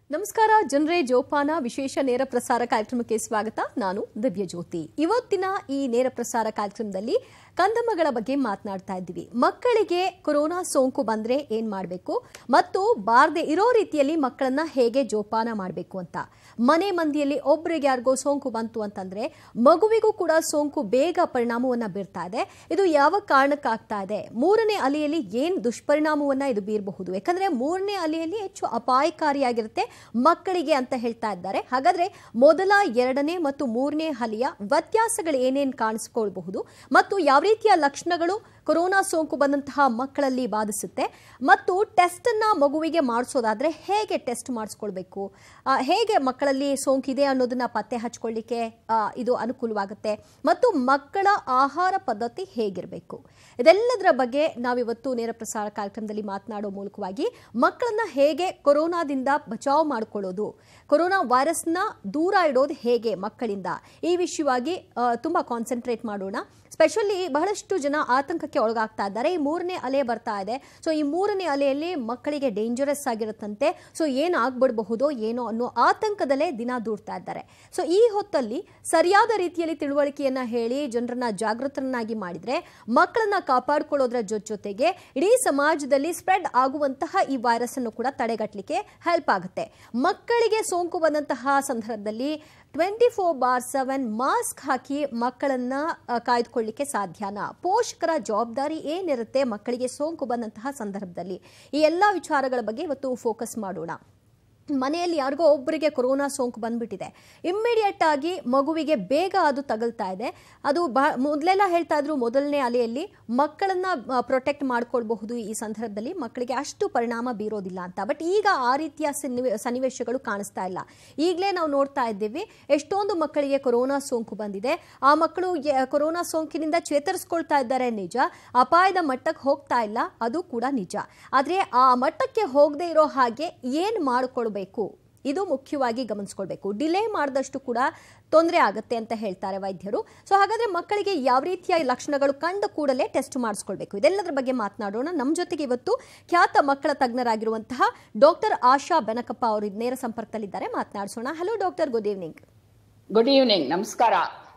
ನಮಸ್ಕಾರ ಜನರೇ ಜೋಪಾನ ವಿಶೇಷ ನೇರ ಪ್ರಸಾರ ಕಾರ್ಯಕ್ರಮಕ್ಕೆ ಸ್ವಾಗತ ನಾನು ದಿವ್ಯ ಜ್ಯೋತಿ ಇವತ್ತಿನ ಈ ನೇರ ಪ್ರಸಾರ ಕಾರ್ಯಕ್ರಮದಲ್ಲಿ ಕಂದಮ್ಮಗಳ ಬಗ್ಗೆ ಮಾತನಾಡ್ತಾ ಇದ್ದೀವಿ ಮಕ್ಕಳಿಗೆ ಕೊರೋನಾ ಸೋಂಕು ಬಂದ್ರೆ ಏನ್ ಮಾಡಬೇಕು ಮತ್ತು ಬಾರದೆ ಇರೋ ರೀತಿಯಲ್ಲಿ ಮಕ್ಕಳನ್ನ ಹೇಗೆ ಜೋಪಾನ ಮಾಡಬೇಕು ಅಂತ ಮನೆ ಮಂದಿಯಲ್ಲಿ ಒಬ್ಬರಿಗೆ ಯಾರಿಗೋ ಸೋಂಕು ಬಂತು ಅಂತಂದ್ರೆ ಮಗುವಿಗೂ ಕೂಡ ಸೋಂಕು ಬೇಗ ಪರಿಣಾಮವನ್ನ ಬೀರ್ತಾ ಇದೆ ಇದು ಯಾವ ಕಾರಣಕ್ಕಾಗ್ತಾ ಇದೆ ಮೂರನೇ ಅಲೆಯಲ್ಲಿ ಏನ್ ದುಷ್ಪರಿಣಾಮವನ್ನ ಇದು ಬೀರಬಹುದು ಯಾಕಂದ್ರೆ ಮೂರನೇ ಅಲೆಯಲ್ಲಿ ಹೆಚ್ಚು ಅಪಾಯಕಾರಿಯಾಗಿರುತ್ತೆ ಮಕ್ಕಳಿಗೆ ಅಂತ ಹೇಳ್ತಾ ಇದ್ದಾರೆ ಹಾಗಾದ್ರೆ ಮೊದಲ ಎರಡನೇ ಮತ್ತು ಮೂರನೇ ಅಲೆಯ ವ್ಯತ್ಯಾಸಗಳು ಏನೇನು ಕಾಣಿಸ್ಕೊಳ್ಬಹುದು ಮತ್ತು ಯಾವ ರೀತಿಯ ಲಕ್ಷಣಗಳು ಕೊರೋನಾ ಸೋಂಕು ಬಂದಂತಹ ಮಕ್ಕಳಲ್ಲಿ ಬಾಧಿಸುತ್ತೆ ಮತ್ತು ಟೆಸ್ಟ್ ಅನ್ನ ಮಗುವಿಗೆ ಮಾಡಿಸೋದಾದ್ರೆ ಹೇಗೆ ಟೆಸ್ಟ್ ಮಾಡಿಸ್ಕೊಳ್ಬೇಕು ಆ, ಹೇಗೆ ಮಕ್ಕಳಲ್ಲಿ ಸೋಂಕಿದೆ ಅನ್ನೋದನ್ನ ಪತ್ತೆ ಹಚ್ಕೊಳ್ಳಿಕ್ಕೆ ಆ, ಇದು ಅನುಕೂಲವಾಗುತ್ತೆ ಮತ್ತು ಮಕ್ಕಳ ಆಹಾರ ಪದ್ಧತಿ ಹೇಗಿರಬೇಕು ಇದೆಲ್ಲದರ ಬಗ್ಗೆ ನಾವಿವತ್ತು ನೇರ ಪ್ರಸಾರ ಕಾರ್ಯಕ್ರಮದಲ್ಲಿ ಮಾತನಾಡೋ ಮೂಲಕವಾಗಿ ಮಕ್ಕಳನ್ನ ಹೇಗೆ ಕೊರೋನಾದಿಂದ ಬಚಾವ್ ಮಾಡ್ಕೊಳ್ಳೋದು ಕೊರೋನಾ ವೈರಸ್ನ ದೂರ ಇಡೋದು ಹೇಗೆ ಮಕ್ಕಳಿಂದ ಈ ವಿಷಯವಾಗಿ ಆ, ತುಂಬಾ ಕಾನ್ಸಂಟ್ರೇಟ್ ಮಾಡೋಣ ಸ್ಪೆಷಲಿ ಬಹಳಷ್ಟು ಜನ ಆತಂಕಕ್ಕೆ ಒಳಗಾಗ್ತಾ ಇದ್ದಾರೆ ಈ ಮೂರನೇ ಅಲೆ ಬರ್ತಾ ಇದೆ ಸೊ ಈ ಮೂರನೇ ಅಲೆಯಲ್ಲಿ ಮಕ್ಕಳಿಗೆ ಡೇಂಜರಸ್ ಆಗಿರುತ್ತಂತೆ ಸೊ ಏನಾಗ್ಬಿಡಬಹುದೋ ಏನೋ ಅನ್ನೋ ಆತಂಕದಲ್ಲೇ ದಿನ ದೂಡ್ತಾ ಇದ್ದಾರೆ ಸೊ ಈ ಹೊತ್ತಲ್ಲಿ ಸರಿಯಾದ ರೀತಿಯಲ್ಲಿ ತಿಳುವಳಿಕೆಯನ್ನ ಹೇಳಿ ಜನರನ್ನ ಜಾಗೃತರನ್ನಾಗಿ ಮಾಡಿದ್ರೆ ಮಕ್ಕಳನ್ನ ಕಾಪಾಡ್ಕೊಳ್ಳೋದ್ರ ಜೊತೆ ಜೊತೆಗೆ ಇಡೀ ಸಮಾಜದಲ್ಲಿ ಸ್ಪ್ರೆಡ್ ಆಗುವಂತಹ ಈ ವೈರಸ್ ಅನ್ನು ಕೂಡ ತಡೆಗಟ್ಟಲಿಕ್ಕೆ ಹೆಲ್ಪ್ ಆಗುತ್ತೆ ಮಕ್ಕಳಿಗೆ ಸೋಂಕು ಬಂದಂತಹ ಸಂದರ್ಭದಲ್ಲಿ twenty four bar seven mask ಹಾಕಿ ಮಕ್ಕಳನ್ನ ಆ, ಕಾಯ್ದುಕೊಳ್ಳಿಕ್ಕೆ ಸಾಧ್ಯನಾ ಪೋಷಕರ ಜವಾಬ್ದಾರಿ ಏನಿರುತ್ತೆ ಮಕ್ಕಳಿಗೆ ಸೋಂಕು ಬಂದಂತಹ ಸಂದರ್ಭದಲ್ಲಿ ಈ ಎಲ್ಲ ವಿಚಾರಗಳ ಬಗ್ಗೆ ಇವತ್ತು ಫೋಕಸ್ ಮಾಡೋಣ ಮನೆಯಲ್ಲಿ ಯಾರಿಗೋ ಒಬ್ಬರಿಗೆ ಕೊರೋನಾ ಸೋಂಕು ಬಂದ್ಬಿಟ್ಟಿದೆ ಇಮ್ಮಿಡಿಯೇಟ್ ಆಗಿ ಮಗುವಿಗೆ ಬೇಗ ಅದು ತಗಲ್ತಾ ಇದೆ ಅದು ಬಹ ಮೊದಲೆಲ್ಲ ಹೇಳ್ತಾ ಇದ್ರು ಮೊದಲನೇ ಅಲೆಯಲ್ಲಿ ಮಕ್ಕಳನ್ನ ಪ್ರೊಟೆಕ್ಟ್ ಮಾಡ್ಕೊಳ್ಬಹುದು ಈ ಸಂದರ್ಭದಲ್ಲಿ ಮಕ್ಕಳಿಗೆ ಅಷ್ಟು ಪರಿಣಾಮ ಬೀರೋದಿಲ್ಲ ಅಂತ ಬಟ್ ಈಗ ಆ ರೀತಿಯ ಸನ್ನಿವೆ ಸನ್ನಿವೇಶಗಳು ಕಾಣಿಸ್ತಾ ಇಲ್ಲ ಈಗಲೇ ನಾವು ನೋಡ್ತಾ ಇದ್ದೀವಿ ಎಷ್ಟೊಂದು ಮಕ್ಕಳಿಗೆ ಕೊರೋನಾ ಸೋಂಕು ಬಂದಿದೆ ಆ ಮಕ್ಕಳು ಎ- ಕೊರೋನಾ ಸೋಂಕಿನಿಂದ ಚೇತರಿಸ್ಕೊಳ್ತಾ ಇದ್ದಾರೆ ನಿಜ ಅಪಾಯದ ಮಟ್ಟಕ್ಕೆ ಹೋಗ್ತಾ ಇಲ್ಲ ಅದು ಕೂಡ ನಿಜ ಆದರೆ ಆ ಮಟ್ಟಕ್ಕೆ ಹೋಗದೆ ಇರೋ ಹಾಗೆ ಏನು ಮಾಡಿಕೊಳ್ಬೇಕು ಇದು ಮುಖ್ಯವಾಗಿ ಗಮನಿಸ್ಕೊಳ್ಬೇಕು ಡಿಲೇ ಮಾಡಿದಷ್ಟು ಕೂಡ ತೊಂದರೆ ಆಗುತ್ತೆ ಅಂತ ಹೇಳ್ತಾರೆ ವೈದ್ಯರು ಸೊ ಹಾಗಾದ್ರೆ ಮಕ್ಕಳಿಗೆ ಯಾವ ರೀತಿಯ ಲಕ್ಷಣಗಳು ಕಂಡ ಕೂಡಲೇ ಟೆಸ್ಟ್ ಮಾಡಿಸ್ಕೊಳ್ಬೇಕು ಇದೆಲ್ಲದರ ಬಗ್ಗೆ ಮಾತನಾಡೋಣ ನಮ್ಮ ಜೊತೆಗೆ ಇವತ್ತು ಖ್ಯಾತ ಮಕ್ಕಳ ತಜ್ಞರಾಗಿರುವಂತಹ ಡಾಕ್ಟರ್ ಆಶಾ ಬೆನಕಪ್ಪ ಅವರು ನೇರ ಸಂಪರ್ಕದಲ್ಲಿದ್ದಾರೆ ಮಾತನಾಡಿಸೋಣ hello doctor good evening good evening ನಮಸ್ಕಾರ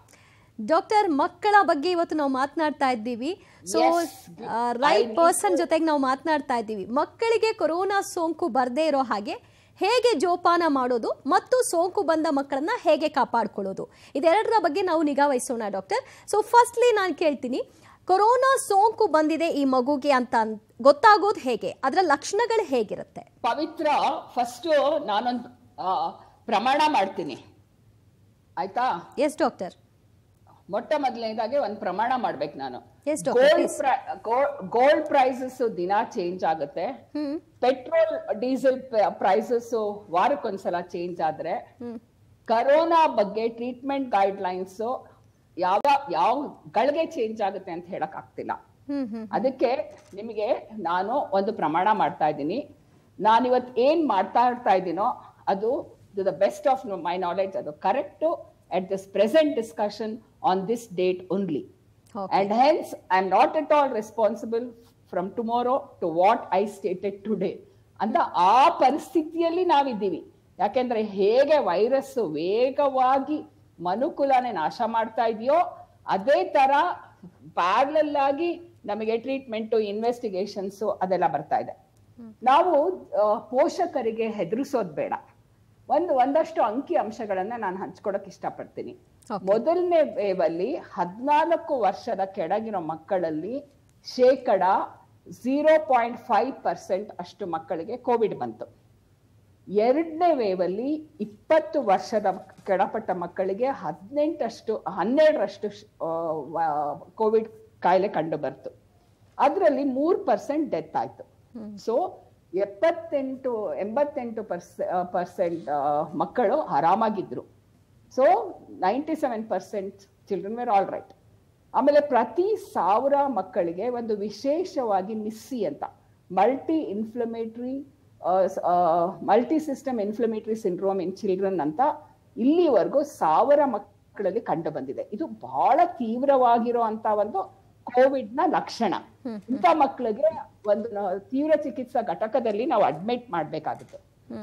ಡಾಕ್ಟರ್ ಮಕ್ಕಳ ಬಗ್ಗೆ ಇವತ್ತು ನಾವು ಮಾತನಾಡ್ತಾ ಇದ್ದೀವಿ ಸೊ Yes. ರೈಟ್ ಪರ್ಸನ್ ಜೊತೆಗೆ ನಾವು ಮಾತನಾಡ್ತಾ ಇದ್ದೀವಿ ಮಕ್ಕಳಿಗೆ ಕೊರೋನಾ ಸೋಂಕು ಬರದೇ ಇರೋ ಹಾಗೆ ಹೇಗೆ ಜೋಪಾನ ಮಾಡೋದು ಮತ್ತು ಸೋಂಕು ಬಂದ ಮಕ್ಕಳನ್ನ ಹೇಗೆ ಕಾಪಾಡ್ಕೊಳ್ಳೋದು ಇದೆರಡರ ಬಗ್ಗೆ ನಾವು ನಿಗಾ ವಹಿಸೋಣ ಡಾಕ್ಟರ್ ಸೊ ಫಸ್ಟ್ಲಿ ನಾನು ಕೇಳ್ತೀನಿ ಕೊರೋನಾ ಸೋಂಕು ಬಂದಿದೆ ಈ ಮಗುಗೆ ಅಂತ ಅನ್- ಗೊತ್ತಾಗೋದು ಹೇಗೆ ಅದರ ಲಕ್ಷಣಗಳು ಹೇಗಿರುತ್ತೆ ಪವಿತ್ರ ಫಸ್ಟ್ ನಾನೊಂದು ಆ, ಪ್ರಮಾಣ ಮಾಡ್ತೀನಿ ಆಯ್ತಾ ಎಸ್ ಡಾಕ್ಟರ್ ಮೊಟ್ಟ ಮೊದಲನೇದಾಗಿ ಒಂದು ಪ್ರಮಾಣ ಮಾಡ್ಬೇಕು ನಾನು Yes, doctor, gold gold prices ದಿನ ಚೇಂಜ್ ಆಗುತ್ತೆ ಹ್ಮ್ ಪೆಟ್ರೋಲ್ ಡೀಸೆಲ್ ಪ್ರೈಸಸ್ ವಾರಕ್ಕೊಂದ್ಸಲ ಚೇಂಜ್ ಆದ್ರೆ ಕರೋನಾ ಬಗ್ಗೆ ಟ್ರೀಟ್ಮೆಂಟ್ ಗೈಡ್ ಲೈನ್ಸ್ ಯಾವ ಯಾವ ಗಳಿಗೆ ಚೇಂಜ್ ಆಗುತ್ತೆ ಅಂತ ಹೇಳಕ್ ಆಗ್ತಿಲ್ಲ ಹ್ಮ್ ಹ್ಮ್ ಅದಕ್ಕೆ ನಿಮಗೆ ನಾನು ಒಂದು ಪ್ರಮಾಣ ಮಾಡ್ತಾ ಇದ್ದೀನಿ ನಾನು ಇವತ್ತು ಏನ್ ಮಾಡ್ತಾ ಇರ್ತಾ ಇದ್ದೀನೋ ಅದು the best of my knowledge ಅದು correct at this present discussion on this date only Okay. And hence I am not at all responsible from tomorrow to what I stated today ಅಂತ ಆ ಪರಿಸ್ಥಿತಿಯಲ್ಲಿ ನಾವಿದ್ದೀವಿ ಯಾಕೆಂದ್ರೆ ಹೇಗೆ ವೈರಸ್ ವೇಗವಾಗಿ ಮನುಕುಲನೆ ನಾಶ ಮಾಡ್ತಾ ಇದೆಯೋ ಅದೇ ತರ ಪ್ಯಾರಲಲ್ ಆಗಿ ನಮಗೆ ಟ್ರೀಟ್ಮೆಂಟ್ ಇನ್ವೆಸ್ಟಿಗೇಷನ್ಸ್ ಅದೆಲ್ಲ ಬರ್ತಾ ಇದೆ ನಾವು ಆ, ಪೋಷಕರಿಗೆ ಹೆದರಿಸೋದ್ ಬೇಡ ಒಂದು ಒಂದಷ್ಟು ಅಂಕಿ ಅಂಶಗಳನ್ನ ನಾನು ಹಂಚ್ಕೊಡಕ್ ಇಷ್ಟಪಡ್ತೀನಿ Okay. ಮೊದಲನೇ ವೇವ್ ಅಲ್ಲಿ ಹದಿನಾಲ್ಕು ವರ್ಷದ ಕೆಳಗಿರೋ ಮಕ್ಕಳಲ್ಲಿ ಶೇಕಡ ಝೀರೋ ಪಾಯಿಂಟ್ ಫೈವ್ ಪರ್ಸೆಂಟ್ ಅಷ್ಟು ಮಕ್ಕಳಿಗೆ ಕೋವಿಡ್ ಬಂತು ಎರಡನೇ ವೇವ್ ಅಲ್ಲಿ ಇಪ್ಪತ್ತು ವರ್ಷದ ಕೆಳಪಟ್ಟ ಮಕ್ಕಳಿಗೆ ಹದಿನೆಂಟಷ್ಟು ಹನ್ನೆರಡರಷ್ಟು ಕೋವಿಡ್ ಕಾಯಿಲೆ ಕಂಡು ಬರ್ತು ಅದರಲ್ಲಿ ಮೂರ್ ಪರ್ಸೆಂಟ್ ಡೆತ್ ಆಯ್ತು ಸೊ ಎಪ್ಪತ್ತೆಂಟು ಎಂಬತ್ತೆಂಟು ಪರ್ಸೆ ಪರ್ಸೆಂಟ್ ಮಕ್ಕಳು ಆರಾಮಾಗಿದ್ರು so ninety seven percent children were all right ಆಮೇಲೆ ಪ್ರತಿ ಸಾವಿರ ಮಕ್ಕಳಿಗೆ ಒಂದು ವಿಶೇಷವಾಗಿ ಮಿಸ್ಸಿ ಅಂತ multi inflammatory multi system inflammatory syndrome in children ಅಂತ ಇಲ್ಲಿವರೆಗೂ ಸಾವಿರ ಮಕ್ಕಳಲ್ಲಿ ಕಂಡು ಬಂದಿದೆ ಇದು ಬಹಳ ತೀವ್ರವಾಗಿರೋ ಅಂತ ಒಂದು ಕೋವಿಡ್ ನ ಲಕ್ಷಣ ಇಂಥ ಮಕ್ಕಳಿಗೆ ಒಂದು ನ- ತೀವ್ರ ಚಿಕಿತ್ಸಾ ಘಟಕದಲ್ಲಿ ನಾವು ಅಡ್ಮಿಟ್ ಮಾಡ್ಬೇಕಾಗುತ್ತೆ ಹ್ಮ್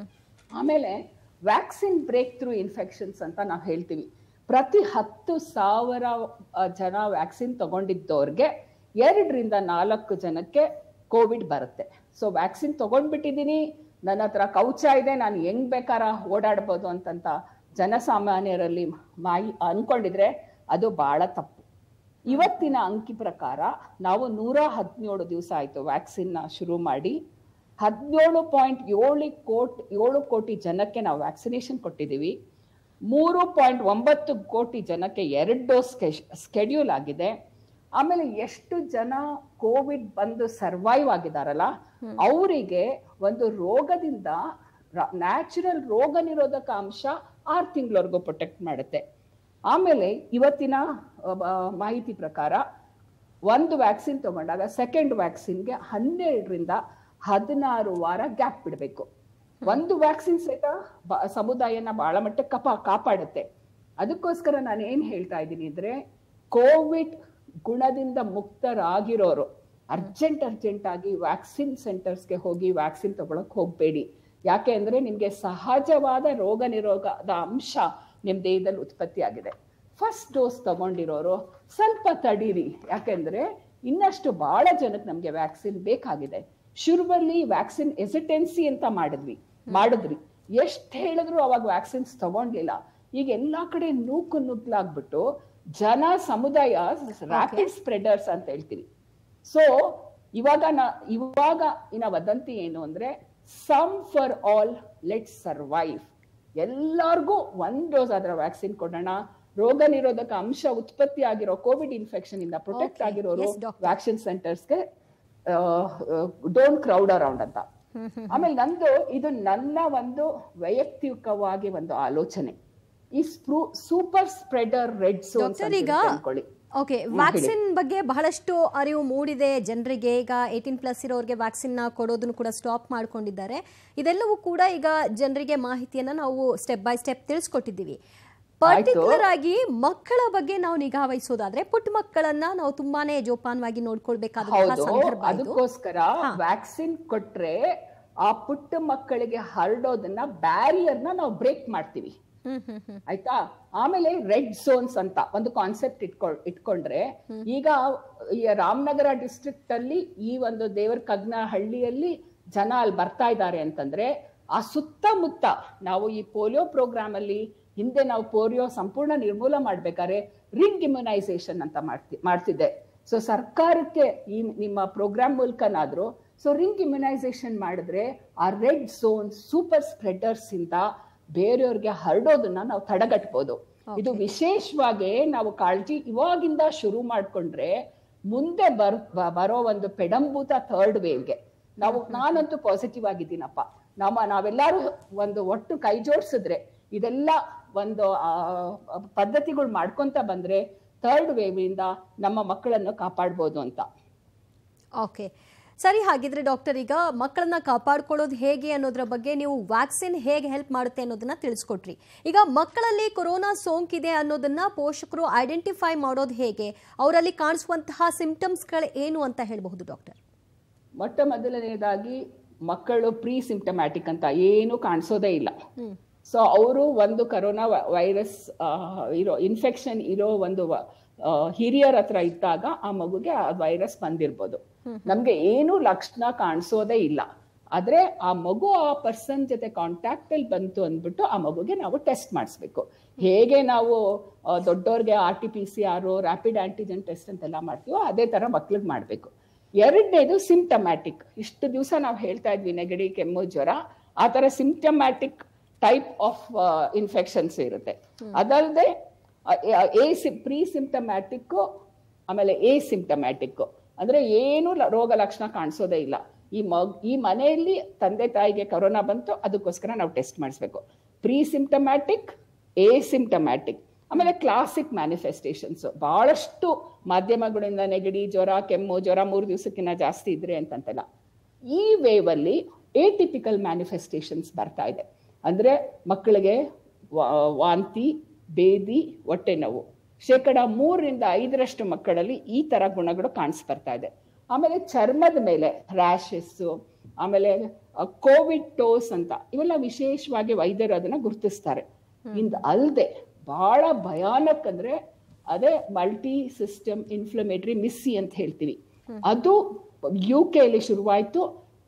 ಆಮೇಲೆ ವ್ಯಾಕ್ಸಿನ್ ಬ್ರೇಕ್ ಥ್ರೂ ಇನ್ಫೆಕ್ಷನ್ಸ್ ಅಂತ ನಾವು ಹೇಳ್ತೀವಿ ಪ್ರತಿ ಹತ್ತು ಸಾವಿರ ಆ, ಜನ ವ್ಯಾಕ್ಸಿನ್ ತಗೊಂಡಿದ್ದವ್ರಿಗೆ ಎರಡರಿಂದ ನಾಲ್ಕು ಜನಕ್ಕೆ ಕೋವಿಡ್ ಬರುತ್ತೆ ಸೊ ವ್ಯಾಕ್ಸಿನ್ ತಗೊಂಡ್ಬಿಟ್ಟಿದ್ದೀನಿ ನನ್ನ ಹತ್ರ ಕೌಚ ಇದೆ ನಾನು ಹೆಂಗ್ ಬೇಕಾರ ಓಡಾಡ್ಬೋದು ಅಂತಂತ ಜನಸಾಮಾನ್ಯರಲ್ಲಿ ಮಾಹಿ ಅನ್ಕೊಂಡಿದ್ರೆ ಅದು ಬಹಳ ತಪ್ಪು ಇವತ್ತಿನ ಅಂಕಿ ಪ್ರಕಾರ ನಾವು ನೂರ ಹದಿನೇಳು ದಿವಸ ಆಯ್ತು ವ್ಯಾಕ್ಸಿನ್ ಶುರು ಮಾಡಿ ಹದಿನೇಳು ಪಾಯಿಂಟ್ ಏಳು ಕೋಟಿ ಏಳು ಕೋಟಿ ಜನಕ್ಕೆ ನಾವು ವ್ಯಾಕ್ಸಿನೇಷನ್ ಕೊಟ್ಟಿದ್ದೀವಿ ಮೂರು ಪಾಯಿಂಟ್ ಒಂಬತ್ತು ಕೋಟಿ ಜನಕ್ಕೆ ಎರಡು ಡೋಸ್ ಸ್ಕೆಡ್ಯೂಲ್ ಆಗಿದೆ ಆಮೇಲೆ ಎಷ್ಟು ಜನ ಕೋವಿಡ್ ಬಂದು ಸರ್ವೈವ್ ಆಗಿದಾರಲ್ಲ ಅವರಿಗೆ ಒಂದು ರೋಗದಿಂದ ನ್ಯಾಚುರಲ್ ರೋಗ ನಿರೋಧಕ ಅಂಶ ಆರು ತಿಂಗಳವರೆಗೂ ಪ್ರೊಟೆಕ್ಟ್ ಮಾಡುತ್ತೆ ಆಮೇಲೆ ಇವತ್ತಿನ ಅ, ಬ- ಮಾಹಿತಿ ಪ್ರಕಾರ ಒಂದು ವ್ಯಾಕ್ಸಿನ್ ತಗೊಂಡಾಗ ಸೆಕೆಂಡ್ ವ್ಯಾಕ್ಸಿನ್ಗೆ ಹನ್ನೆರಡರಿಂದ ಹದಿನಾರು ವಾರ ಗ್ಯಾಪ್ ಬಿಡಬೇಕು ಒಂದು ವ್ಯಾಕ್ಸಿನ್ ಸಹಿತ ಬ- ಸಮುದಾಯನ ಬಹಳ ಮಟ್ಟಕ್ಕೆ ಕಪ ಕಾಪಾಡುತ್ತೆ ಅದಕ್ಕೋಸ್ಕರ ನಾನು ಏನ್ ಹೇಳ್ತಾ ಇದ್ದೀನಿ ಅಂದ್ರೆ ಕೋವಿಡ್ ಗುಣದಿಂದ ಮುಕ್ತರಾಗಿರೋರು ಅರ್ಜೆಂಟ್ ಅರ್ಜೆಂಟ್ ಆಗಿ ವ್ಯಾಕ್ಸಿನ್ ಸೆಂಟರ್ಸ್ಗೆ ಹೋಗಿ ವ್ಯಾಕ್ಸಿನ್ ತಗೊಳಕ್ ಹೋಗ್ಬೇಡಿ ಯಾಕೆ ಅಂದ್ರೆ ನಿಮ್ಗೆ ಸಹಜವಾದ ರೋಗ ನಿರೋಧದ ಅಂಶ ನಿಮ್ ದೇಹದಲ್ಲಿ ಉತ್ಪತ್ತಿ ಆಗಿದೆ ಫಸ್ಟ್ ಡೋಸ್ ತಗೊಂಡಿರೋರು ಸ್ವಲ್ಪ ತಡೀರಿ ಯಾಕೆಂದ್ರೆ ಇನ್ನಷ್ಟು ಬಹಳ ಜನಕ್ಕೆ ನಮ್ಗೆ ವ್ಯಾಕ್ಸಿನ್ ಬೇಕಾಗಿದೆ ಶುರುವಲ್ಲಿ ವ್ಯಾಕ್ಸಿನ್ ಎಸಿಟೆನ್ಸಿ ಅಂತ ಮಾಡಿದ್ವಿ ಮಾಡಿದ್ರಿ ಎಷ್ಟ್ ಹೇಳಿದ್ರು ಅವಾಗ ವ್ಯಾಕ್ಸಿನ್ಸ್ ತಗೊಂಡಿಲ್ಲ ಈಗ ಎಲ್ಲಾ ಕಡೆ ನೂಕು ನುಗ್ಲಾಗ್ಬಿಟ್ಟು ಜನ ಸಮುದಾಯ ರ್ಯಾಪಿಡ್ ಸ್ಪ್ರೆಡರ್ಸ್ ಅಂತ ಹೇಳ್ತೀವಿ ಸೊ ಇವಾಗ ನಾ ಇವಾಗ ಇನ್ನ ವದಂತಿ ಏನು ಅಂದ್ರೆ some for all let survive ಎಲ್ಲಾರ್ಗೂ ಒಂದ್ ಡೋಸ್ ಆದ್ರ ವ್ಯಾಕ್ಸಿನ್ ಕೊಡೋಣ ರೋಗ ನಿರೋಧಕ ಅಂಶ ಉತ್ಪತ್ತಿ ಆಗಿರೋ ಕೋವಿಡ್ ಇನ್ಫೆಕ್ಷನ್ ಇಂದ ಪ್ರೊಟೆಕ್ಟ್ Okay. ಆಗಿರೋರು Yes, doctor. ವ್ಯಾಕ್ಸಿನ್ ಸೆಂಟರ್ಸ್ಗೆ ಡೋಂಟ್ ಕ್ರೌಡ್ ಅರೌಂಡ್ ಅಂತ ಆಮೇಲೆ ನಂದು ಇದು ನನ್ನ ಒಂದು ವೈಯಕ್ತಿಕವಾಗಿ ಒಂದು ಆಲೋಚನೆ ಈ super spreader red zones doctor ಈಗ ಅನ್ಕೊಳ್ಳಿ ಓಕೆ ವ್ಯಾಕ್ಸಿನ್ ಬಗ್ಗೆ ಬಹಳಷ್ಟು ಅರಿವು ಮೂಡಿದೆ ಜನರಿಗೆ ಈಗ ಏಯ್ಟೀನ್ ಪ್ಲಸ್ ಇರೋರಿಗೆ ವ್ಯಾಕ್ಸಿನ್ ಕೊಡೋದನ್ನು ಕೂಡ ಸ್ಟಾಪ್ ಮಾಡ್ಕೊಂಡಿದ್ದಾರೆ ಇದೆಲ್ಲವೂ ಕೂಡ ಈಗ ಜನರಿಗೆ ಮಾಹಿತಿಯನ್ನ ನಾವು ಸ್ಟೆಪ್ ಬೈ ಸ್ಟೆಪ್ ತಿಳಿಸ್ಕೊಟ್ಟಿದ್ದೀವಿ ಪರ್ಟಿಕ್ಯುಲರ್ ಆಗಿ ಮಕ್ಕಳ ಬಗ್ಗೆ ನಾವು ನಿಗಾ ವಹಿಸೋದಾದ್ರೆ ಪುಟ್ಟ ಮಕ್ಕಳನ್ನ ನಾವು ತುಂಬಾನೇ ಜೋಪಾನವಾಗಿ ನೋಡ್ಕೊಳ್ಬೇಕಾದ ಹೌದು ಸಂದರ್ಭ ಇದು ಅದಕ್ಕೋಸ್ಕರ ವ್ಯಾಕ್ಸಿನ್ ಕೊಟ್ರೆ ಆ ಪುಟ್ಟ ಮಕ್ಕಳಿಗೆ ಹರಡೋದನ್ನ ಬ್ಯಾರಿಯರ್ ನ ನಾವು ಬ್ರೇಕ್ ಮಾಡ್ತೀವಿ ಹ್ಮ್ ಹ್ಮ್ ಹ್ಮ್ ಆಯ್ತಾ ಆಮೇಲೆ ರೆಡ್ ಝೋನ್ಸ್ ಅಂತ ಒಂದು ಕಾನ್ಸೆಪ್ಟ್ ಇಟ್ಕೊಂಡ್ ಇಟ್ಕೊಂಡ್ರೆ ಈಗ ಈ ರಾಮನಗರ ಡಿಸ್ಟ್ರಿಕ್ಟ್ ಅಲ್ಲಿ ಈ ಒಂದು ದೇವರ ಕಗ್ನ ಹಳ್ಳಿಯಲ್ಲಿ ಜನ ಅಲ್ಲಿ ಬರ್ತಾ ಇದ್ದಾರೆ ಅಂತಂದ್ರೆ ಆ ಸುತ್ತಮುತ್ತ ನಾವು ಈ ಪೋಲಿಯೋ ಪ್ರೋಗ್ರಾಮ್ ಅಲ್ಲಿ ಹಿಂದೆ ನಾವು ಪೋಲಿಯೋ ಸಂಪೂರ್ಣ ನಿರ್ಮೂಲ ಮಾಡ್ಬೇಕಾದ್ರೆ ರಿಂಗ್ ಇಮ್ಯುನೈಸೇಷನ್ ಅಂತ ಮಾಡ್ತಿ ಮಾಡ್ತಿದ್ದೆ ಸೊ ಸರ್ಕಾರಕ್ಕೆ ಈ ನಿಮ್ಮ ಪ್ರೋಗ್ರಾಮ್ ಮೂಲಕನಾದ್ರೂ ಸೊ ರಿಂಗ್ ಇಮ್ಯುನೈಸೇಷನ್ ಮಾಡಿದ್ರೆ ಆ ರೆಡ್ ಝೋನ್ ಸೂಪರ್ ಸ್ಪ್ರೆಡರ್ಸ್ ಇಂದ ಬೇರೆಯವ್ರಿಗೆ ಹರಡೋದನ್ನ ನಾವು ತಡೆಗಟ್ಬೋದು ಇದು ವಿಶೇಷವಾಗಿ ನಾವು ಕಾಳಜಿ ಇವಾಗಿಂದ ಶುರು ಮಾಡ್ಕೊಂಡ್ರೆ ಮುಂದೆ ಬರ್ ಬ- ಬರೋ ಒಂದು ಪೆಡಂಭೂತ ಥರ್ಡ್ ವೇವ್ಗೆ ನಾವು ನಾನಂತೂ ಪಾಸಿಟಿವ್ ಆಗಿದ್ದೀನಪ್ಪ ನಮ್ಮ ನಾವೆಲ್ಲರೂ ಒಂದು ಒಟ್ಟು ಕೈ ಜೋಡಿಸಿದ್ರೆ ಇದೆಲ್ಲ ಒಂದು ಆ, ಪದ್ಧತಿಗಳು ಮಾಡ್ಕೊಂತ ಬಂದ್ರೆ ಥರ್ಡ್ ವೇವ್ ಇಂದ ನಮ್ಮ ಮಕ್ಕಳನ್ನು ಕಾಪಾಡ್ಬೋದು ಅಂತ ಓಕೆ ಸರಿ ಹಾಗಿದ್ರೆ ಡಾಕ್ಟರ್ ಈಗ ಮಕ್ಕಳನ್ನ ಕಾಪಾಡ್ಕೊಳ್ಳೋದು ಹೇಗೆ ಅನ್ನೋದ್ರ ಬಗ್ಗೆ ನೀವು ವ್ಯಾಕ್ಸಿನ್ ಹೇಗೆ ಹೆಲ್ಪ್ ಮಾಡುತ್ತೆ ಅನ್ನೋದನ್ನ ತಿಳಿಸ್ಕೊಟ್ರಿ ಈಗ ಮಕ್ಕಳಲ್ಲಿ ಕೊರೋನಾ ಸೋಂಕಿದೆ ಅನ್ನೋದನ್ನ ಪೋಷಕರು ಐಡೆಂಟಿಫೈ ಮಾಡೋದು ಹೇಗೆ ಅವರಲ್ಲಿ ಕಾಣಿಸುವಂತಹ ಸಿಂಪ್ಟಮ್ಸ್ಗಳು ಏನು ಅಂತ ಹೇಳಬಹುದು ಡಾಕ್ಟರ್ ಮೊಟ್ಟ ಮೊದಲನೇದಾಗಿ ಮಕ್ಕಳು ಪ್ರೀ ಸಿಂಪ್ಟಮ್ಯಾಟಿಕ್ ಅಂತ ಏನು ಕಾಣಿಸೋದೇ ಇಲ್ಲ ಹ್ಮ್ ಸೊ ಅವರು ಒಂದು ಕರೋನಾ ವೈರಸ್ ಇರೋ ಇನ್ಫೆಕ್ಷನ್ ಇರೋ ಒಂದು ವ- ಆ, ಹಿರಿಯರ ಹತ್ರ ಇದ್ದಾಗ ಆ ಮಗುಗೆ ಆ ವೈರಸ್ ಬಂದಿರ್ಬೋದು ನಮ್ಗೆ ಏನು ಲಕ್ಷಣ ಕಾಣಿಸೋದೇ ಇಲ್ಲ ಆದ್ರೆ ಆ ಮಗು ಆ ಪರ್ಸನ್ ಜೊತೆ ಕಾಂಟ್ಯಾಕ್ಟ್ ಅಲ್ಲಿ ಬಂತು ಅಂದ್ಬಿಟ್ಟು ಆ ಮಗುಗೆ ನಾವು ಟೆಸ್ಟ್ ಮಾಡಿಸ್ಬೇಕು ಹೇಗೆ ನಾವು ಆ, ದೊಡ್ಡೋರ್ಗೆ R T P C R rapid antigen test ಅಂತೆಲ್ಲ ಮಾಡ್ತೀವೋ ಅದೇ ತರ ಮಕ್ಳಿಗೆ ಮಾಡ್ಬೇಕು ಎರಡನೇದು ಸಿಂಪ್ಟಮ್ಯಾಟಿಕ್ ಇಷ್ಟು ದಿವಸ ನಾವು ಹೇಳ್ತಾ ಇದ್ವಿ ನೆಗಡಿ ಕೆಮ್ಮು ಜ್ವರ ಆ ತರ ಸಿಂಪ್ಟಮ್ಯಾಟಿಕ್ ಟೈಪ್ ಆಫ್ ಇನ್ಫೆಕ್ಷನ್ಸ್ ಇರುತ್ತೆ ಅದಲ್ಲದೆ ಎ ಸಿ ಪ್ರೀ ಸಿಂಪ್ಟಮ್ಯಾಟಿಕ್ ಆಮೇಲೆ ಎ ಸಿಂಪ್ಟಮ್ಯಾಟಿಕ್ ಅಂದ್ರೆ ಏನು ಲ- ರೋಗ ಲಕ್ಷಣ ಕಾಣಿಸೋದೇ ಇಲ್ಲ ಈ ಮಗ್ ಈ ಮನೆಯಲ್ಲಿ ತಂದೆ ತಾಯಿಗೆ ಕೊರೋನಾ ಬಂತು ಅದಕ್ಕೋಸ್ಕರ ನಾವು ಟೆಸ್ಟ್ ಮಾಡಿಸ್ಬೇಕು ಪ್ರೀ ಸಿಂಪ್ಟಮ್ಯಾಟಿಕ್ ಎ ಸಿಂಪ್ಟಮ್ಯಾಟಿಕ್ ಆಮೇಲೆ ಕ್ಲಾಸಿಕ್ ಮ್ಯಾನಿಫೆಸ್ಟೇಷನ್ಸ್ ಬಹಳಷ್ಟು ಮಾಧ್ಯಮಗಳಿಂದ ನೆಗಡಿ ಜ್ವರ ಕೆಮ್ಮು ಜ್ವರ ಮೂರು ದಿವಸಕ್ಕಿಂತ ಜಾಸ್ತಿ ಇದ್ರೆ ಅಂತಂತೆಲ್ಲ ಈ ವೇವ್ ಅಲ್ಲಿ ಏಟಿಪಿಕಲ್ ಮ್ಯಾನಿಫೆಸ್ಟೇಷನ್ಸ್ ಬರ್ತಾ ಇದೆ ಅಂದ್ರೆ ಮಕ್ಕಳಿಗೆ ವಾ- ವಾಂತಿ ಬೇದಿ ಹೊಟ್ಟೆ ನೋವು ಶೇಕಡ ಮೂರರಿಂದ ಐದರಷ್ಟು ಮಕ್ಕಳಲ್ಲಿ ಈ ತರ ಗುಣಗಳು ಕಾಣಿಸ್ ಬರ್ತಾ ಇದೆ ಆಮೇಲೆ ಚರ್ಮದ ಮೇಲೆ ರ್ಯಾಶಸ್ ಆಮೇಲೆ ಕೋವಿಡ್ ಟೋಸ್ ಅಂತ ಇವೆಲ್ಲ ವಿಶೇಷವಾಗಿ ವೈದ್ಯರು ಅದನ್ನ ಗುರುತಿಸ್ತಾರೆ ಇಂದ ಅಲ್ದೆ ಬಹಳ ಭಯಾನಕ್ ಅಂದ್ರೆ ಅದೇ ಮಲ್ಟಿ ಸಿಸ್ಟಮ್ ಇನ್ಫ್ಲಮೇಟರಿ ಮಿಸ್ಸಿ ಅಂತ ಹೇಳ್ತೀವಿ ಅದು ಯು ಕೆಯಲ್ಲಿ ಶುರುವಾಯ್ತು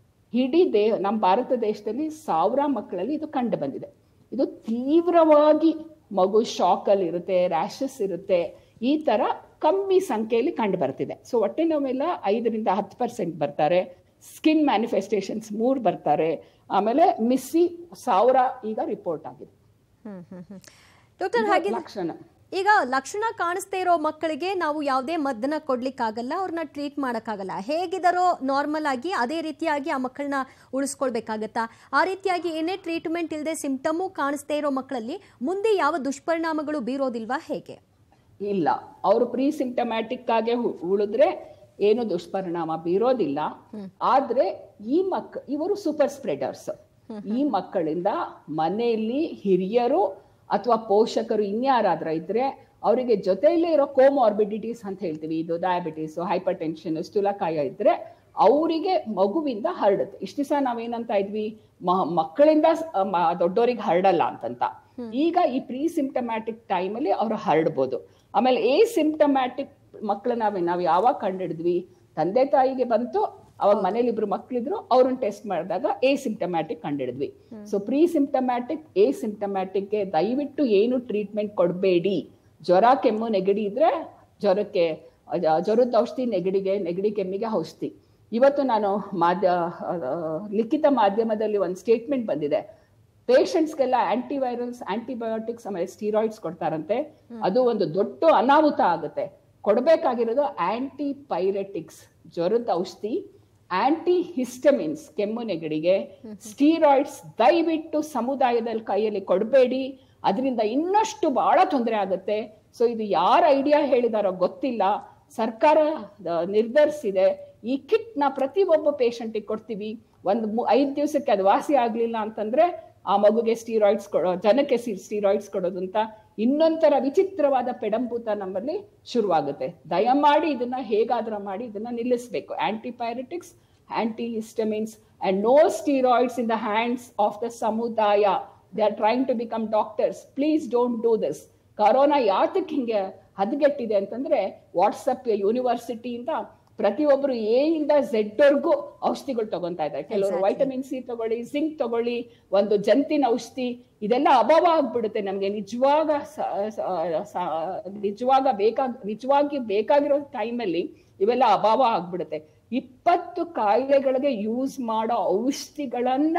ಇಡೀ ದೇ ನಮ್ಮ ಭಾರತ ದೇಶದಲ್ಲಿ ಸಾವಿರ ಮಕ್ಕಳಲ್ಲಿ ಇದು ಕಂಡು ಬಂದಿದೆ ಇದು ತೀವ್ರವಾಗಿ ಮಗು ಶಾಕ್ ಅಲ್ಲಿ ಇರುತ್ತೆ ರ್ಯಾಷಸ್ ಇರುತ್ತೆ ಈ ತರ ಕಮ್ಮಿ ಸಂಖ್ಯೆಯಲ್ಲಿ ಕಂಡು ಬರ್ತಿದೆ ಸೊ ಹೊಟ್ಟೆ ನೋವೆಲ್ಲ ಐದರಿಂದ ಹತ್ತು ಪರ್ಸೆಂಟ್ ಬರ್ತಾರೆ ಸ್ಕಿನ್ ಮ್ಯಾನಿಫೆಸ್ಟೇಷನ್ಸ್ ಮೂರು ಬರ್ತಾರೆ ಆಮೇಲೆ ಮಿಸ್ಸಿ ಸಾವಿರ ಈಗ ರಿಪೋರ್ಟ್ ಆಗಿದೆ ಹ್ಮ್ ಹ್ಮ್ ಹ್ಮ್ ಡಾಕ್ಟರ್ ಇದು ಹಾಗೆ ಲಕ್ಷಣ ಈಗ ಲಕ್ಷಣ ಕಾಣಿಸ್ದೇ ಇರೋ ಮಕ್ಕಳಿಗೆ ನಾವು ಯಾವುದೇ ಮದ್ದನ್ನ ಕೊಡ್ಲಿಕ್ಕಾಗಲ್ಲ ಅವ್ರನ್ನ ಟ್ರೀಟ್ ಮಾಡೋಕ್ಕಾಗಲ್ಲ ಹೇಗಿದಾರೋ ನಾರ್ಮಲ್ ಆಗಿ ಅದೇ ರೀತಿಯಾಗಿ ಆ ಮಕ್ಕಳನ್ನ ಉಳಿಸ್ಕೊಳ್ಬೇಕಾಗತ್ತಾ ಆ ರೀತಿಯಾಗಿ ಏನೇ ಟ್ರೀಟ್ಮೆಂಟ್ ಇಲ್ಲದೆ ಸಿಂಪ್ಟಮು ಕಾಣಿಸ್ದೇ ಇರೋ ಮಕ್ಕಳಲ್ಲಿ ಮುಂದೆ ಯಾವ ದುಷ್ಪರಿಣಾಮಗಳು ಬೀರೋದಿಲ್ವಾ ಹೇಗೆ ಇಲ್ಲ ಅವರು ಪ್ರೀ ಸಿಂಟಮ್ಯಾಟಿಕ್ ಆಗಿ ಹು- ಉಳಿದ್ರೆ ಏನು ದುಷ್ಪರಿಣಾಮ ಬೀರೋದಿಲ್ಲ ಆದ್ರೆ ಈ ಮಕ್ ಇವರು ಸೂಪರ್ ಸ್ಪ್ರೆಡರ್ಸ್ ಈ ಮಕ್ಕಳಿಂದ ಮನೆಯಲ್ಲಿ ಹಿರಿಯರು ಅಥವಾ ಪೋಷಕರು ಇನ್ಯಾರಾದ್ರ ಇದ್ರೆ ಅವರಿಗೆ ಜೊತೆಯಲ್ಲೇ ಇರೋ ಕೋಮಾರ್ಬಿಡಿಟೀಸ್ ಅಂತ ಹೇಳ್ತೀವಿ ಇದು ಡಯಾಬಿಟೀಸ್ ಹೈಪರ್ ಟೆನ್ಷನ್ ಸ್ಥೂಲಕಾಯ ಇದ್ರೆ ಅವರಿಗೆ ಮಗುವಿಂದ ಹರಡುತ್ತೆ ಇಷ್ಟ ದಿವಸ ನಾವೇನಂತ ಇದ್ವಿ ಮ- ಮಕ್ಕಳಿಂದ ದೊಡ್ಡವರಿಗೆ ಹರಡಲ್ಲ ಅಂತಂತ ಈಗ ಈ ಪ್ರೀ ಸಿಂಪ್ಟಮ್ಯಾಟಿಕ್ ಟೈಮಲ್ಲಿ ಅವ್ರು ಹರಡ್ಬೋದು ಆಮೇಲೆ ಎ ಸಿಂಪ್ಟಮ್ಯಾಟಿಕ್ ಮಕ್ಕಳನ್ನ ನಾವ್ ನಾವು ಯಾವಾಗ ಕಂಡಿಡಿದ್ವಿ ತಂದೆ ತಾಯಿಗೆ ಬಂತು ಅವಾಗ ಮನೇಲಿ ಇಬ್ರು ಮಕ್ಳಿದ್ರು ಅವ್ರನ್ನ ಟೆಸ್ಟ್ ಮಾಡಿದಾಗ ಎ ಸಿಂಪ್ಟಮ್ಯಾಟಿಕ್ ಕಂಡಿಡಿದ್ವಿ ಸೊ ಪ್ರೀ ಸಿಂಪ್ಟಮ್ಯಾಟಿಕ್ ಎ ಸಿಂಪ್ಟಮ್ಯಾಟಿಕ್ಗೆ ದಯವಿಟ್ಟು ಏನು ಟ್ರೀಟ್ಮೆಂಟ್ ಕೊಡಬೇಡಿ ಜ್ವರ ಕೆಮ್ಮು ನೆಗಡಿ ಇದ್ರೆ ಜ್ವರಕ್ಕೆ ಅ- ಜ್ವರದ ಔಷಧಿ ನೆಗಡಿಗೆ ನೆಗಡಿ ಕೆಮ್ಮಿಗೆ ಔಷಧಿ ಇವತ್ತು ನಾನು ಮಾಧ್ಯ ಆ, ಲಿಖಿತ ಮಾಧ್ಯಮದಲ್ಲಿ ಒಂದು ಸ್ಟೇಟ್ಮೆಂಟ್ ಬಂದಿದೆ ಪೇಷಂಟ್ಸ್ಗೆಲ್ಲ ಆಂಟಿವೈರಲ್ಸ್ ಆಂಟಿಬಯೋಟಿಕ್ಸ್ ಆಮೇಲೆ ಸ್ಟೀರಾಯ್ಡ್ಸ್ ಕೊಡ್ತಾರಂತೆ ಅದು ಒಂದು ದೊಡ್ಡ ಅನಾಹುತ ಆಗುತ್ತೆ ಕೊಡಬೇಕಾಗಿರೋದು ಆಂಟಿ ಪೈರೆಟಿಕ್ಸ್ ಜ್ವರದ ಔಷಧಿ ಆಂಟಿ ಹಿಸ್ಟಮಿನ್ಸ್ ಕೆಮ್ಮು ನೆಗಡಿಗೆ ಸ್ಟೀರಾಯ್ಡ್ಸ್ ದಯವಿಟ್ಟು ಸಮುದಾಯದಲ್ಲಿ ಕೈಯಲ್ಲಿ ಕೊಡಬೇಡಿ ಅದರಿಂದ ಇನ್ನಷ್ಟು ಬಹಳ ತೊಂದರೆ ಆಗುತ್ತೆ ಸೊ ಇದು ಯಾರ ಐಡಿಯಾ ಹೇಳಿದಾರೋ ಗೊತ್ತಿಲ್ಲ ಸರ್ಕಾರ ಆ, ನಿರ್ಧರಿಸಿದೆ ಈ ಕಿಟ್ ನ ಪ್ರತಿ ಒಬ್ಬ ಪೇಷಂಟಿಗೆ ಕೊಡ್ತೀವಿ ಒಂದು ಮು- ಐದ್ ದಿವಸಕ್ಕೆ ಅದು ವಾಸಿ ಆಗ್ಲಿಲ್ಲ ಅಂತಂದ್ರೆ ಆ ಮಗುಗೆ ಸ್ಟೀರಾಯ್ಡ್ಸ್ ಕೊಡೋ ಜನಕ್ಕೆ ಸ್ಟೀರಾಯ್ಡ್ಸ್ ಕೊಡೋದು ಅಂತ ಇನ್ನೊಂಥರ ವಿಚಿತ್ರವಾದ ಪೆಡಂಭೂತ ನಮ್ಮಲ್ಲಿ ಶುರುವಾಗುತ್ತೆ ದಯಮಾಡಿ ಇದನ್ನ ಹೇಗಾದ್ರೂ ಮಾಡಿ ಇದನ್ನ ನಿಲ್ಲಿಸಬೇಕು antipyretics antihistamines and no steroids in the hands of the ಸಮುದಾಯ they are trying to become doctors please don't do this corona ಯಾತಕ್ಕೆ ಹಿಂಗೆ ಹದಗೆಟ್ಟಿದೆ ಅಂತಂದ್ರೆ ವಾಟ್ಸಪ್ ಯೂನಿವರ್ಸಿಟಿಯಿಂದ ಪ್ರತಿಯೊಬ್ರು ಎ ಇಂದ ಝೆಡ್ ವರ್ಗೂ ಔಷಧಿಗಳು ತಗೊಂತಾ ಇದ್ದಾರೆ ಕೆಲವರು Exactly. ವೈಟಮಿನ್ ಸಿ ತಗೊಳ್ಳಿ ಜಿಂಕ್ ತಗೊಳ್ಳಿ ಒಂದು ಜಂತಿನ ಔಷಧಿ ಇದೆಲ್ಲ ಅಭಾವ ಆಗ್ಬಿಡುತ್ತೆ ನಮ್ಗೆ ನಿಜವಾಗ ಸ- ಸ- ಸ- ನಿಜವಾಗ ಬೇಕಾಗ್ ನಿಜವಾಗಿ ಬೇಕಾಗಿರೋ ಟೈಮಲ್ಲಿ ಇವೆಲ್ಲ ಅಭಾವ ಆಗ್ಬಿಡುತ್ತೆ ಇಪ್ಪತ್ತು ಕಾಯಿಲೆಗಳಿಗೆ ಯೂಸ್ ಮಾಡೋ ಔಷಧಿಗಳನ್ನ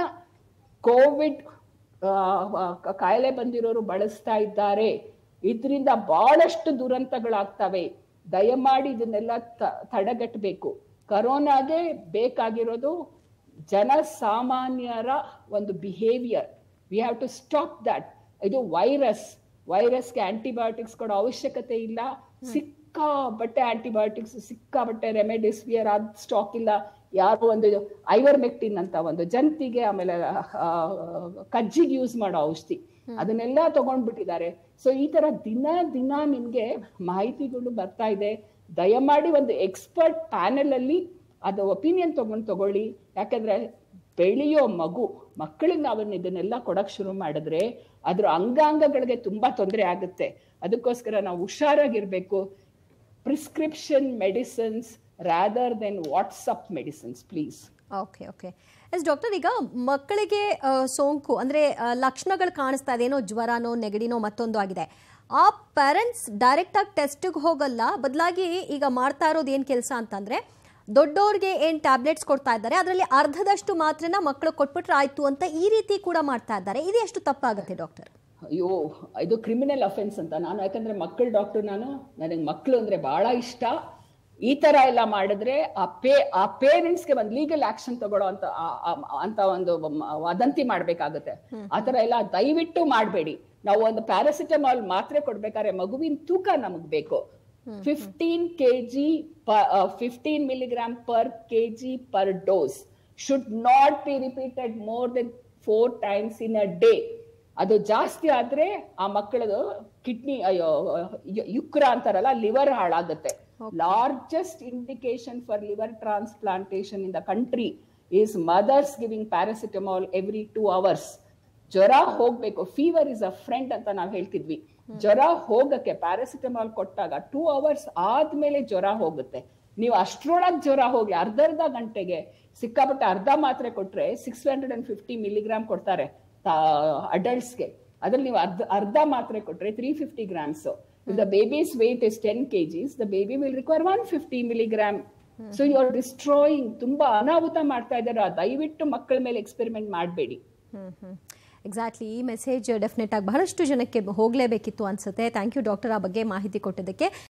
ಕೋವಿಡ್ ಕಾಯಿಲೆ ಬಂದಿರೋರು ಬಳಸ್ತಾ ಇದ್ದಾರೆ ಇದರಿಂದ ಬಹಳಷ್ಟು ದುರಂತಗಳಾಗ್ತವೆ ದಯಮಾಡಿ ಇದನ್ನೆಲ್ಲ ತ- ತಡೆಗಟ್ಟಬೇಕು ಕರೋನಾಗೆ ಬೇಕಾಗಿರೋದು ಜನಸಾಮಾನ್ಯರ ಒಂದು behaviour we have to stop that ಇದು ವೈರಸ್ ವೈರಸ್ಗೆ ಆಂಟಿಬಯೋಟಿಕ್ಸ್ ಕೊಡೋ ಅವಶ್ಯಕತೆ ಇಲ್ಲ ಸಿಕ್ಕಾಬಟ್ಟೆ ಆಂಟಿಬಯೋಟಿಕ್ಸ್ ಸಿಕ್ಕಾಬಟ್ಟೆ ರೆಮಿಡಿಸ್ವಿಯರ್ ಆದ ಸ್ಟಾಕ್ ಇಲ್ಲ ಯಾರು ಒಂದು ಐವರ್ಮೆಕ್ಟಿನ್ ಅಂತ ಒಂದು ಜಂತಿಗೆ ಆಮೇಲೆ ಆ, ಕಜ್ಜಿಗೆ ಯೂಸ್ ಮಾಡೋ ಔಷಧಿ ಅದನ್ನೆಲ್ಲ ತಗೊಂಡ್ಬಿಟ್ಟಿದ್ದಾರೆ ಸೊ ಈ ತರ ದಿನ ದಿನ ನಿಮ್ಗೆ ಮಾಹಿತಿಗಳು ಬರ್ತಾ ಇದೆ ದಯಮಾಡಿ ಒಂದು ಎಕ್ಸ್ಪರ್ಟ್ ಪ್ಯಾನೆಲ್ ಅಲ್ಲಿ ಅದು ಒಪಿನಿಯನ್ ತಗೊಂಡು ತಗೊಳ್ಳಿ ಯಾಕಂದ್ರೆ ಬೆಳೆಯೋ ಮಗು ಮಕ್ಕಳಿಗೆ ನಾವನ್ನ ಇದನ್ನೆಲ್ಲ ಕೊಡಕ್ ಶುರು ಮಾಡಿದ್ರೆ ಅದ್ರ ಅಂಗಾಂಗಗಳಿಗೆ ತುಂಬಾ ತೊಂದರೆ ಆಗುತ್ತೆ ಅದಕ್ಕೋಸ್ಕರ ನಾವು ಹುಷಾರಾಗಿರ್ಬೇಕು prescription medicines rather than WhatsApp medicines please okay okay yes doctor ಈಗ ಮಕ್ಕಳಿಗೆ ಆ, ಸೋಂಕು ಅಂದ್ರೆ ಆ, ಲಕ್ಷಣಗಳು ಕಾಣಿಸ್ತಾ ಇದೆ ಏನೋ ಜ್ವರನೋ ನೆಗಡಿನೋ ಮತ್ತೊಂದು ಆಗಿದೆ ಆ ಪೇರೆಂಟ್ಸ್ ಡೈರೆಕ್ಟ್ ಆಗಿ ಟೆಸ್ಟಿಗೆ ಹೋಗಲ್ಲ ಬದಲಾಗಿ ಈಗ ಮಾಡ್ತಾ ಇರೋದು ಏನು ಕೆಲಸ ಅಂತಂದ್ರೆ ದೊಡ್ಡವ್ರಿಗೆ ಏನು ಟ್ಯಾಬ್ಲೆಟ್ಸ್ ಕೊಡ್ತಾ ಇದ್ದಾರೆ ಅದರಲ್ಲಿ ಅರ್ಧದಷ್ಟು ಮಾತ್ರನ ಮಕ್ಕಳು ಕೊಟ್ಬಿಟ್ರೆ ಆಯ್ತು ಅಂತ ಈ ರೀತಿ ಕೂಡ ಮಾಡ್ತಾ ಇದ್ದಾರೆ ಇದು ಎಷ್ಟು ತಪ್ಪಾಗುತ್ತೆ ಡಾಕ್ಟರ್ ಅಯ್ಯೋ ಇದು ಕ್ರಿಮಿನಲ್ ಅಫೆನ್ಸ್ ಅಂತ ನಾನು ಯಾಕಂದ್ರೆ ಮಕ್ಕಳ ಡಾಕ್ಟರ್ ನಾನು ನನಗೆ ಮಕ್ಕಳು ಅಂದ್ರೆ ಬಹಳ ಇಷ್ಟ ಈ ತರ ಎಲ್ಲ ಮಾಡಿದ್ರೆ ಆ ಪೇ ಆ ಪೇರೆಂಟ್ಸ್ಗೆ ಒಂದು ಲೀಗಲ್ ಆಕ್ಷನ್ ತಗೊಳ್ಳೋ ಅಂತ ಆ- ಆ- ಅಂತ ಒಂದು ಮ- ವದಂತಿ ಮಾಡ್ಬೇಕಾಗುತ್ತೆ ಆ ತರ ಎಲ್ಲ ದಯವಿಟ್ಟು ಮಾಡಬೇಡಿ ನಾವು ಒಂದು ಪ್ಯಾರಾಸಿಟಮಾಲ್ ಮಾತ್ರೆ ಕೊಡ್ಬೇಕಾದ್ರೆ ಮಗುವಿನ ತೂಕ ನಮಗ್ ಬೇಕು fifteen K G fifteen milligram per K G per dose should not be repeated more than four times in a day ಅದು ಜಾಸ್ತಿ ಆದ್ರೆ ಆ ಮಕ್ಕಳದು ಕಿಡ್ನಿ ಅಯ್ಯೋ ಯು- ಯುಕ್ರ ಅಂತಾರಲ್ಲ ಲಿವರ್ ಹಾಳಾಗುತ್ತೆ largest indication for liver transplantation in the country is mothers giving paracetamol every two hours ಜ್ವರ ಹೋಗ್ಬೇಕು ಫೀವರ್ ಇಸ್ ಅ ಫ್ರೆಂಡ್ ಅಂತ ನಾವು ಹೇಳ್ತಿದ್ವಿ ಜ್ವರ ಹೋಗಕ್ಕೆ ಪ್ಯಾರಾಸಿಟಮಾಲ್ ಕೊಟ್ಟಾಗ ಟೂ ಅವರ್ಸ್ ಆದ್ಮೇಲೆ ಜ್ವರ ಹೋಗುತ್ತೆ ನೀವು ಅಷ್ಟ್ರೊಳಗ್ ಜ್ವರ ಹೋಗ್ಲಿ ಅರ್ಧ ಅರ್ಧ ಗಂಟೆಗೆ ಸಿಕ್ಕಾಪಟ್ಟೆ ಅರ್ಧ ಮಾತ್ರೆ ಕೊಟ್ರೆ six hundred and fifty milligram ಕೊಡ್ತಾರೆ ಅಡಲ್ಟ್ಸ್ಗೆ ಅದ್ರಲ್ಲಿ ನೀವು ಅರ್ಧ ಅರ್ಧ ಮಾತ್ರೆ ಕೊಟ್ರೆ three fifty grams the baby's weight is ten KGs the baby will require one fifty milligram so you are destroying ತುಂಬಾ ಅನಾಹುತ ಮಾಡ್ತಾ ಇದ್ದಾರೆ ದಯವಿಟ್ಟು ಮಕ್ಕಳ ಮೇಲೆ ಎಕ್ಸ್ಪೆರಿಮೆಂಟ್ ಮಾಡಬೇಡಿ ಹ್ಮ್ ಹ್ಮ್ ಎಕ್ಸಾಕ್ಟ್ಲಿ ಈ ಮೆಸೇಜ್ ಡೆಫಿನೆಟ್ ಆಗಿ ಬಹಳಷ್ಟು ಜನಕ್ಕೆ ಹೋಗಲೇಬೇಕಿತ್ತು ಅನ್ಸುತ್ತೆ ಥ್ಯಾಂಕ್ ಯು ಡಾಕ್ಟರ್ ಆ ಬಗ್ಗೆ ಮಾಹಿತಿ ಕೊಟ್ಟಿದ್ದಕ್ಕೆ